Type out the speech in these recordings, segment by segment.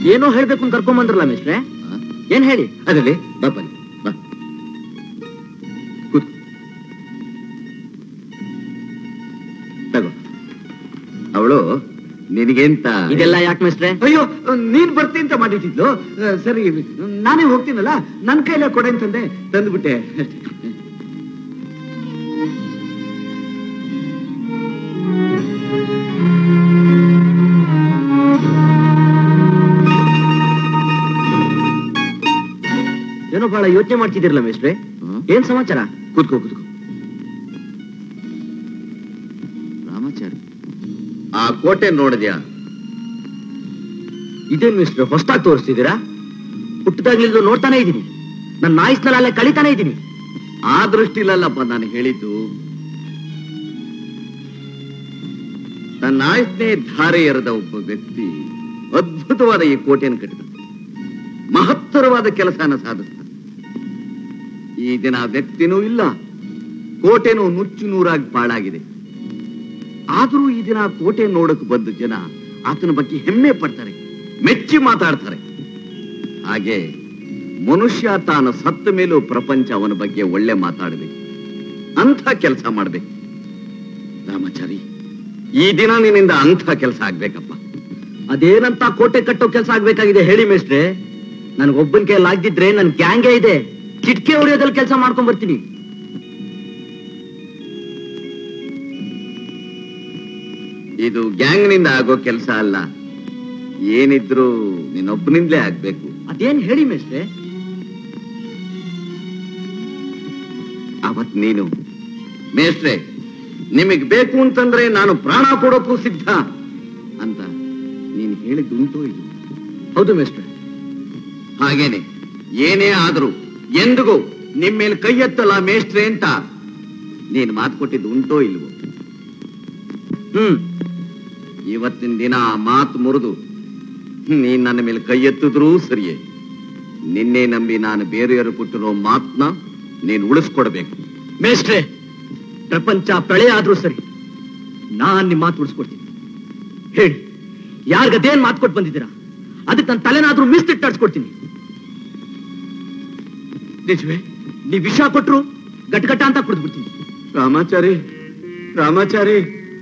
ಏನೋ ಹೇಳ್ಬೇಕು ಅಂತ ಕರ್ಕೊಂಡ್ ಬಂದ್ರಲ್ಲ ಮಿಸ್ಟ್ರೆ ಆ? ಏನ್ ಹೇಳಿ ಅದಲ್ಲಿ ಬಾಪಲ್ಲಿ ಬಾ ಕೂತ್ ತಗೋ ಅವಳು ನಿನಗೆಂತ ಇದೆಲ್ಲ ಯಾಕೆ ಮಿಸ್ಟ್ರೆ ಅಯ್ಯೋ ನೀನ್ ಬರ್ತಿ ಅಂತ ಮಾಡಿಟ್ಟಿದ್ಲು ಆ, ಸರಿ ನಾನೇ ಹೋಗ್ತೀನಲ್ಲ ನನ್ನ ಕೈಲೇ ಕೊಡೆ ಅಂತಂದೆ ತಂದ್ಬಿಟ್ಟೆ ಏನೋ ಬಹಳ ಯೋಚನೆ ಮಾಡ್ತಿದಿರಲ್ಲ ಮಿಸ್ಟ್ರೆ ಹ್ಮ್. ಏನ್ ಸಮಾಚಾರ ಕೂತ್ಕೋ ಕೂತ್ಕೋ ರಾಮಾಚಾರಿ ಆ ಕೋಟೆ ನೋಡಿದ್ಯಾ ಇದೇನ್ ಮಿಸ್ಟ್ರೆ ಹೊಸ್ದಾಗಿ ತೋರಿಸ್ತಿದ್ದೀರಾ ಹುಟ್ಟದಾಗ್ಲಿದ್ದು ನೋಡ್ತಾನೆ ಇದೀನಿ ನನ್ನ ಆಯುಸ್ನಲ್ಲಿ ಅಲ್ಲೇ ಕಳಿತಾನೆ ಇದೀನಿ ಆ ದೃಷ್ಟಿಲಲ್ಲಪ್ಪ ನಾನು ಹೇಳಿದ್ದು ತನ್ನ ಆಯ್ತನೇ ಧಾರೆ ಎರೆದ ಒಬ್ಬ ವ್ಯಕ್ತಿ ಅದ್ಭುತವಾದ ಈ ಕೋಟೆಯನ್ನು ಕಟ್ಟಿದ ಮಹತ್ತರವಾದ ಕೆಲಸನ ಸಾಧಿಸ್ತಾನೆ ಈ ದಿನ ಆ ವ್ಯಕ್ತಿನೂ ಇಲ್ಲ ಕೋಟೆನೂ ನುಚ್ಚು ನೂರಾಗಿ ಪಾಳಾಗಿದೆ ಆದರೂ ಈ ದಿನ ಆ ಕೋಟೆ ನೋಡಕ್ ಬಂದ ಜನ ಆತನ ಬಗ್ಗೆ ಹೆಮ್ಮೆ ಪಡ್ತಾರೆ ಮೆಚ್ಚಿ ಮಾತಾಡ್ತಾರೆ ಹಾಗೆ ಮನುಷ್ಯ ತಾನು ಸತ್ತ ಮೇಲೂ ಪ್ರಪಂಚ ಅವನ ಬಗ್ಗೆ ಒಳ್ಳೆ ಮಾತಾಡಬೇಕು ಅಂಥ ಕೆಲಸ ಮಾಡ್ಬೇಕು ರಾಮಾಚಾರಿ ಈ ದಿನ ನಿನ್ನಿಂದ ಅಂಥ ಕೆಲಸ ಆಗ್ಬೇಕಪ್ಪ ಅದೇನಂತ ಕೋಟೆ ಕಟ್ಟೋ ಕೆಲಸ ಆಗ್ಬೇಕಾಗಿದೆ ಹೇಳಿ ಮೇಸ್ಟ್ರೆ ನನ್ಗೊಬ್ಬನ ಕೈಯಲ್ಲಿ ಆಗ್ದಿದ್ರೆ ನನ್ ಗ್ಯಾಂಗೇ ಇದೆ ಕಿಟಕಿ ಹೊಡೆಯೋದಲ್ಲಿ ಕೆಲಸ ಮಾಡ್ಕೊಂಡ್ ಬರ್ತೀನಿ ಇದು ಗ್ಯಾಂಗ್ನಿಂದ ಆಗೋ ಕೆಲಸ ಅಲ್ಲ ಏನಿದ್ರು ನಿನ್ನೊಬ್ಬನಿಂದಲೇ ಆಗ್ಬೇಕು ಅದೇನ್ ಹೇಳಿ ಮೇಸ್ಟ್ರೆ ಅವತ್ ನೀನು ಮೇಷ್ಟ್ರೆ ನಿಮಗ್ ಬೇಕು ಅಂತಂದ್ರೆ ನಾನು ಪ್ರಾಣ ಕೊಡೋಕ್ಕೂ ಸಿದ್ಧ ಅಂತ ನೀನು ಹೇಳಿದ್ದುಂಟೋ ಇದು ಹೌದು ಮೇಸ್ಟ್ರೆ ಹಾಗೇನೆ ಏನೇ ಆದ್ರೂ ಎಂದಿಗೂ ನಿಮ್ ಮೇಲೆ ಕೈ ಎತ್ತಲ್ಲ ಮೇಷ್ಟ್ರೆ ಅಂತ ನೀನ್ ಮಾತು ಕೊಟ್ಟಿದ್ದು ಉಂಟೋ ಇಲ್ವೋ ಹ್ಮ್ ಇವತ್ತಿನ ದಿನ ಆ ಮಾತು ಮುರಿದು ನೀನ್ ನನ್ನ ಮೇಲೆ ಕೈ ಎತ್ತಿದ್ರೂ ಸರಿಯೇ ನಿನ್ನೆ ನಂಬಿ ನಾನು ಬೇರೆಯವರು ಕೊಟ್ಟಿರೋ ಮಾತನ್ನ ನೀನು ಉಳಿಸ್ಕೊಡ್ಬೇಕು ಮೇಸ್ಟ್ರೆ ಪ್ರಪಂಚ ಪ್ರಳಯ ಆದ್ರೂ ಸರಿ ನಾನ್ ನಿಮ್ ಮಾತು ಉಳಿಸ್ಕೊಡ್ತೀನಿ ಹೇಳಿ ಯಾರಿಗದೇನ್ ಮಾತು ಕೊಟ್ಟು ಬಂದಿದ್ದೀರಾ ಅದಕ್ಕೆ ನನ್ನ ತಲೆನಾದ್ರೂ ಮೀಸ್ತಿಟ್ಟಾಡ್ಸ್ಕೊಡ್ತೀನಿ ನಿಜವೇ ನೀವ್ ವಿಷ ಕೊಟ್ರು ಗಟ್ ಗಟ್ಟ ಅಂತ ಕುಡಿದ್ಬಿಡ್ತೀನಿ ರಾಮಾಚಾರಿ ರಾಮಾಚಾರಿ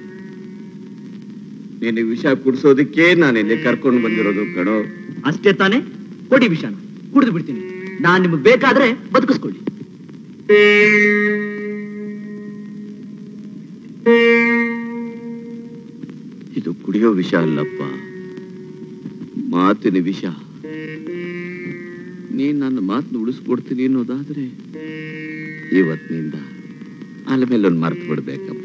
ನಿನಗೆ ವಿಷ ಕುಡಿಸೋದಕ್ಕೆ ನಾನು ಇಲ್ಲಿ ಕರ್ಕೊಂಡು ಬಂದಿರೋದು ಕಣೋ ಅಷ್ಟೇ ತಾನೇ ಕೊಡಿ ವಿಷಾನ ಕುಡಿದು ಬಿಡ್ತೀನಿ ನಾನ್ ನಿಮ್ಗೆ ಬೇಕಾದ್ರೆ ಬದುಕಿಸ್ಕೊಳ್ಳಿ ಇದು ಕುಡಿಯೋ ವಿಷ ಅಲ್ಲಪ್ಪ ಮಾತಿನ ವಿಷ ನೀನ್ ನನ್ನ ಮಾತನ್ನ ಉಳಿಸ್ಕೊಡ್ತೀನಿ ಅನ್ನೋದಾದ್ರೆ ಇವತ್ತಿನಿಂದ ಅಲ್ಲ ಮೇಲೆ ಒಂದು ಮರ್ತು ಬಿಡ್ಬೇಕಪ್ಪ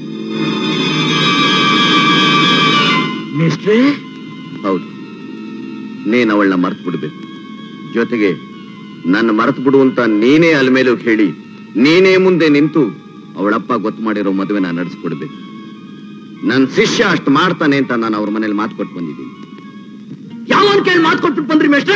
ಮೇಸ್ಟ್ರೆ ಹೌದು ನೀನ್ ಅವಳನ್ನ ಮರ್ತು ಬಿಡ್ಬೇಕು ಜೊತೆಗೆ ನನ್ನ ಮರೆತು ಬಿಡು ಅಂತ ನೀನೇ ಅಲ್ಮೇಲೂ ಹೇಳಿ ನೀನೇ ಮುಂದೆ ನಿಂತು ಅವಳಪ್ಪ ಗೊತ್ತು ಮಾಡಿರೋ ಮದುವೆನ ನಡೆಸ್ಕೊಡ್ಬೇಕು ನನ್ನ ಶಿಷ್ಯ ಅಷ್ಟು ಮಾಡ್ತಾನೆ ಅಂತ ನಾನು ಅವ್ರ ಮನೇಲಿ ಮಾತು ಕೊಟ್ಟು ಬಂದಿದ್ದೀನಿ ಯಾವನ್ ಕೇಳಿ ಮಾತು ಕೊಟ್ಬಿಟ್ಟು ಬಂದ್ರಿ ಮೇಸ್ಟ್ರೆ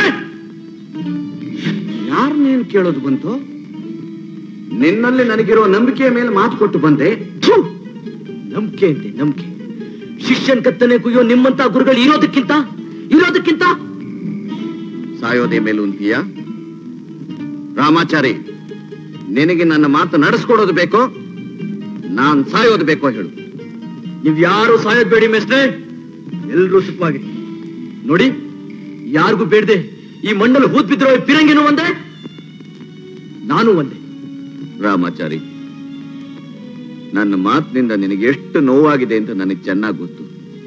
ಯಾರು ನೀನು ಕೇಳೋದು ಬಂತು ನಿನ್ನಲ್ಲಿ ನನಗಿರೋ ನಂಬಿಕೆಯ ಮೇಲೆ ಮಾತು ಕೊಟ್ಟು ಬಂದೆ ಥು! ನಂಬಿಕೆ ಅಂತೆ ನಂಬಿಕೆ ಶಿಷ್ಯನ್ ಕತ್ತನೆ ಕುಯ್ಯೋ ನಿಮ್ಮಂತ ಗುರುಗಳು ಇರೋದಕ್ಕಿಂತ ಇರೋದಕ್ಕಿಂತ ಸಾಯೋದೇ ಮೇಲೂ ಅಂತೀಯ ರಾಮಾಚಾರಿ ನಿನಗೆ ನನ್ನ ಮಾತು ನಡೆಸ್ಕೊಡೋದು ಬೇಕೋ ನಾನ್ ಸಾಯೋದು ಬೇಕೋ ಹೇಳು ನೀವ್ ಯಾರು ಸಾಯೋದ್ ಬೇಡಿ ಮೇಸ್ಟ್ರೆ ಎಲ್ರೂ ಸುಖವಾಗಿ ನೋಡಿ ಯಾರಿಗೂ ಬೇಡದೆ ಈ ಮಣ್ಣಲ್ಲಿ ಹೂತ್ ಬಿದ್ದಿರೋ ಈ ಪಿರಂಗಿನೂ ಒಂದೇ ನಾನು ಒಂದೇ ರಾಮಾಚಾರಿ ನನ್ನ ಮಾತಿನಿಂದ ನಿನಗೆ ಎಷ್ಟು ನೋವಾಗಿದೆ ಅಂತ ನನಗೆ ಚೆನ್ನಾಗಿ ಗೊತ್ತು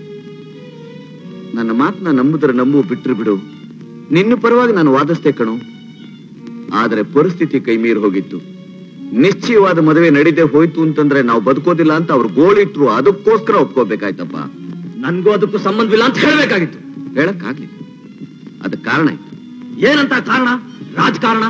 ನನ್ನ ಮಾತನ್ನ ನಂಬುದ್ರೆ ನಂಬು ಬಿಟ್ರು ಬಿಡು ನಿನ್ನ ಪರವಾಗಿ ನಾನು ವಾದಿಸ್ತೆ ಕಣು ಆದರೆ ಪರಿಸ್ಥಿತಿ ಕೈ ಮೀರಿ ಹೋಗಿತ್ತು ನಿಶ್ಚಯವಾದ ಮದುವೆ ನಡೀದೆ ಹೋಯ್ತು ಅಂತಂದ್ರೆ ನಾವು ಬದುಕೋದಿಲ್ಲ ಅಂತ ಅವ್ರು ಗೋಳಿಟ್ರು ಅದಕ್ಕೋಸ್ಕರ ಒಪ್ಕೋಬೇಕಾಯ್ತಪ್ಪ ನನ್ಗೂ ಅದಕ್ಕೂ ಸಂಬಂಧವಿಲ್ಲ ಅಂತ ಹೇಳ್ಬೇಕಾಗಿತ್ತು ಹೇಳಕ್ಕಾಗ್ಲಿಲ್ಲ ಅದಕ್ಕೆ ಕಾರಣ ಇತ್ತು ಏನಂತ ಕಾರಣ ರಾಜಕಾರಣ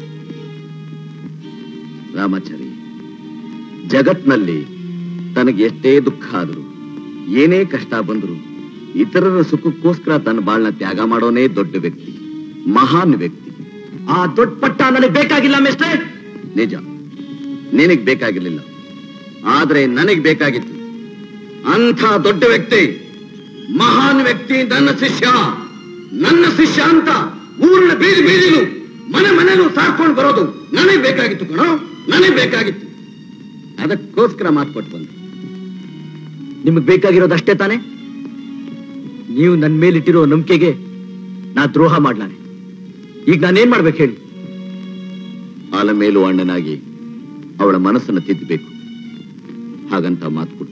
ರಾಮಾಚಾರಿ ಜಗತ್ನಲ್ಲಿ ತನಗೆ ಎಷ್ಟೇ ದುಃಖ ಆದರೂ ಏನೇ ಕಷ್ಟ ಬಂದರೂ ಇತರರ ಸುಖಕ್ಕೋಸ್ಕರ ತನ್ನ ಬಾಳ್ನ ತ್ಯಾಗ ಮಾಡೋನೇ ದೊಡ್ಡ ವ್ಯಕ್ತಿ ಮಹಾನ್ ವ್ಯಕ್ತಿ ಆ ದೊಡ್ಡ ಪಟ್ಟ ನನಗೆ ಬೇಕಾಗಿಲ್ಲ ಮೇಸ್ಟ್ರೆ ನಿಜ ನಿನಗ್ ಬೇಕಾಗಿರ್ಲಿಲ್ಲ ಆದ್ರೆ ನನಗ್ ಬೇಕಾಗಿತ್ತು ಅಂಥ ದೊಡ್ಡ ವ್ಯಕ್ತಿ ಮಹಾನ್ ವ್ಯಕ್ತಿ ನನ್ನ ಶಿಷ್ಯ ನನ್ನ ಶಿಷ್ಯ ಅಂತ ಊರಿನ ಬೀದಿ ಬೀದಿಲು ಮನೆ ಮನೆನೂ ಸಾರ್ಕೊಂಡು ಬರೋದು ನನಗೆ ಬೇಕಾಗಿತ್ತು ಕಣೋ ನನಗೆ ಬೇಕಾಗಿತ್ತು ಅದಕ್ಕೋಸ್ಕರ ಮಾತು ಕೊಟ್ಟು ಬಂದೆ ನಿಮಗೆ ಬೇಕಾಗಿರೋದು ಅಷ್ಟೇ ತಾನೆ ನೀವು ನನ್ನ ಮೇಲಿಟ್ಟಿರೋ ನಂಬಿಕೆಗೆ ನಾ ದ್ರೋಹ ಮಾಡ್ಲಾನೆ ಈಗ ನಾನೇನ್ ಮಾಡ್ಬೇಕು ಹೇಳಿ ಆಲಮೇಲು ಅಣ್ಣನಾಗಿ ಅವಳ ಮನಸ್ಸನ್ನು ತಿದ್ದಬೇಕು ಹಾಗಂತ ಮಾತು ಕೊಡು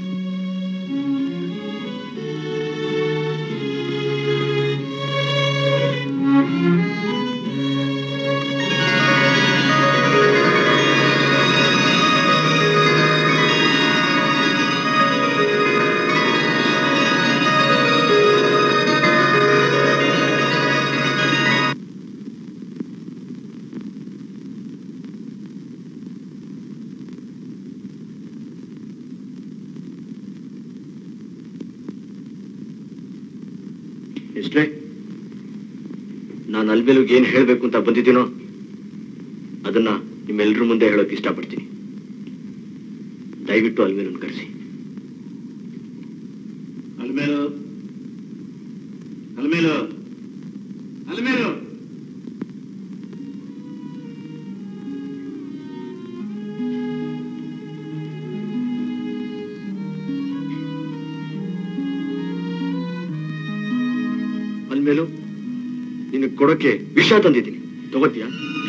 ಎಷ್ಟೇ ನಾನು ಅಲ್ಮೇಲುಗೆ ಏನ್ ಹೇಳ್ಬೇಕು ಅಂತ ಬಂದಿದ್ದೀನೋ ಅದನ್ನ ನಿಮ್ಮೆಲ್ಲರ ಮುಂದೆ ಹೇಳೋಕೆ ಇಷ್ಟಪಡ್ತೀನಿ ದಯವಿಟ್ಟು ಅಲ್ಮೇಲನ್ನು ಕರೆಸಿ ಅಲ್ಮೇಲು ಅಲ್ಮೇಲು ಅಲ್ಮೇಲು ಅಲ್ಮೇಲು ನಿನಗೆ ಕೊಡೋಕೆ ವಿಷ ತಂದಿದ್ದೀನಿ ತಗೋತೀಯಾ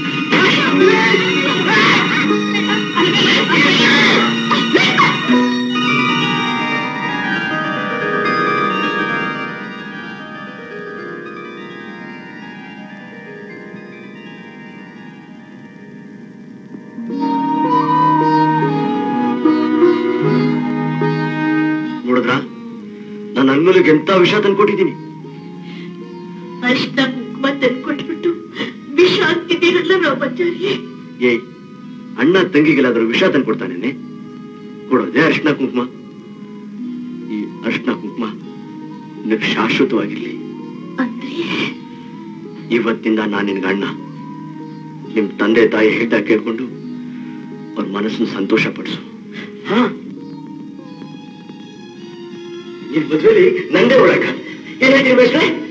ನೋಡಿದ್ರ ನಾನು ಅಲ್ಮೇಲಿಗೆ ಎಂತ ವಿಷ ತಂದ್ಕೊಟ್ಟಿದ್ದೀನಿ ಅರಿಶಿನ ಕುಂಕುಮ ತಂದ್ಕೊಟ್ಬಿಟ್ಟು ವಿಷ ಅಂತಿದ್ದೀರಲ್ಲ ರಾಮಾಚಾರ್ಯ ಏಯ್ ಅಣ್ಣ ತಂಗಿಗೆಲ್ಲಾದ್ರೂ ವಿಷ ತಂದ್ಕೊಡ್ತಾನೇನೆ ಕೊಡೋದೇ ಅರ್ಶಿನ ಕುಂಕುಮ ಈ ಅರ್ಶಿನ ಕುಂಕುಮ ನಿನಗೆ ಶಾಶ್ವತವಾಗಿರ್ಲಿ ಅಂದ್ರೆ ಇವತ್ತಿಂದ ನಾನು ನಿನ್ಗೆ ಅಣ್ಣ ನಿಮ್ ತಂದೆ ತಾಯಿ ಹೇಳ್ತಾ ಕೇಳ್ಕೊಂಡು ಅವ್ರ ಮನಸ್ಸನ್ನು ಸಂತೋಷ ಪಡಿಸು ಹಾ ನಿನ್ ಮದ್ವೆಲಿ ನಂದೇ ಒಳಗ ಏನ್ ಹೇಳ್ತೀನಿ ಬೇಸ್ರೆ